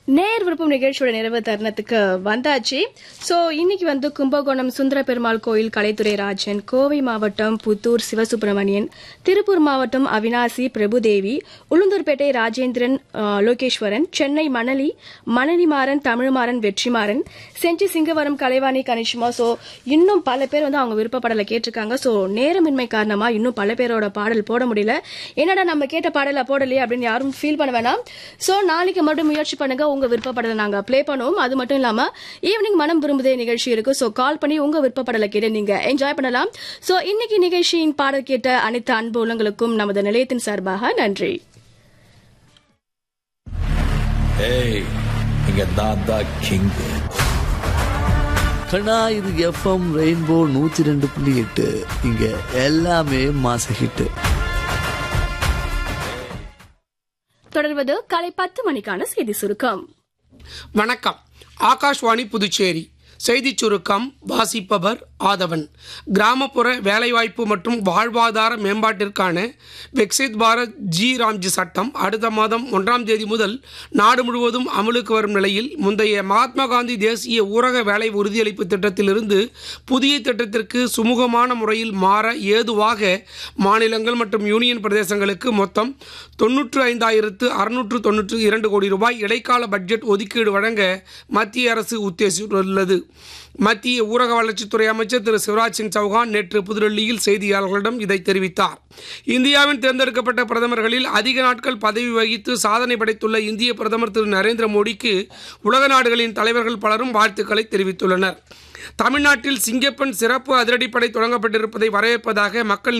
நேர் விருப்பம் நிகழ்ச்சியோட நிறைவு தருணத்துக்கு வந்தாச்சு சோ இன்னைக்கு வந்து கும்பகோணம் சுந்தர பெருமாள் கோயில் கலைத்துறை ராஜன் கோவை மாவட்டம் புத்தூர் சிவசுப்பிரமணியன் திருப்பூர் மாவட்டம் அவினாசி பிரபுதேவி உளுந்தூர்பேட்டை ராஜேந்திரன் ஆ, லோகேஸ்வரன் சென்னை மணலி மணலிமாறன் தமிழ்மாறன் வெற்றிமாறன் செஞ்சி சிங்கவரம் கலைவாணி கனிஷ்மா சோ இன்னும் பல பேர் வந்து அவங்க விருப்பப்படலை கேட்டிருக்காங்க சோ நேரமின்மை காரணமா இன்னும் பல பேரோட பாடல் போட முடியல என்னடா நம்ம கேட்ட பாடல போடலையே அப்படின்னு யாரும் ஃபீல் பண்ண வேணாம் சோ நாளைக்கு மறுபடியும் முயற்சி பண்ணுங்க உங்க விருப்பப்படலை நாங்க ப்ளே பண்ணுவோம் அது மட்டும் இல்லாம ஈவினிங் மனம் விரும்புதே நிகழ்ச்சி இருக்கு சோ கால் பண்ணி உங்க விருப்பப்படலை கேட்டு நீங்க என்ஜாய் பண்ணலாம் சோ இன்னைக்கு நிகழ்ச்சியின் பாடல் கேட்ட அனைத்து அன்பு உள்ளங்களுக்கும் நமது நிலையத்தின் சார்பாக நன்றி ஏய் இங்க நான் தான் கிங் கண்ணா இது எஃப்எம் ரெயின்போ நூத்தி ரெண்டு புள்ளி எட்டு இங்க எல்லாமே மாச ஹிட்டு தொடர்வது காலை பத்து மணிக்கான செய்தி சுருக்கம் வணக்கம் ஆகாஷ்வாணி புதுச்சேரி செய்திச் சுருக்கம் வாசிப்பவர் ஆதவன் கிராமப்புற வேலைவாய்ப்பு மற்றும் வாழ்வாதார மேம்பாட்டிற்கான விக்சித் பாரத் ஜி ராம்ஜி சட்டம் அடுத்த மாதம் ஒன்றாம் தேதி முதல் நாடு முழுவதும் அமலுக்கு வரும் நிலையில் முந்தைய மகாத்மா காந்தி தேசிய ஊரக வேலை உறுதியளிப்பு திட்டத்திலிருந்து புதிய திட்டத்திற்கு சுமூகமான முறையில் மாற ஏதுவாக மாநிலங்கள் மற்றும் யூனியன் பிரதேசங்களுக்கு மொத்தம் தொன்னூற்று ஐந்தாயிரத்து அறுநூற்று தொன்னூற்று இரண்டு கோடி ரூபாய் இடைக்கால பட்ஜெட் ஒதுக்கீடு வழங்க மத்திய அரசு உத்தேசித்துள்ளது மத்திய ஊரக வளர்ச்சித்துறை அமைச்சர் திரு சிவராஜ் சிங் சௌகான் நேற்று புதுடெல்லியில் செய்தியாளர்களிடம் இதை தெரிவித்தார் இந்தியாவின் தேர்ந்தெடுக்கப்பட்ட பிரதமர்களில் அதிக நாட்கள் பதவி வகித்து சாதனை படைத்துள்ள இந்திய பிரதமர் திரு நரேந்திர மோடிக்கு உலக நாடுகளின் தலைவர்கள் பலரும் வாழ்த்துக்களை தெரிவித்துள்ளனர் தமிழ்நாட்டில் சிங்கப்பெண் சிறப்பு அதிரடிப்படை தொடங்கப்பட்டிருப்பதை வரவேற்பதாக மக்கள்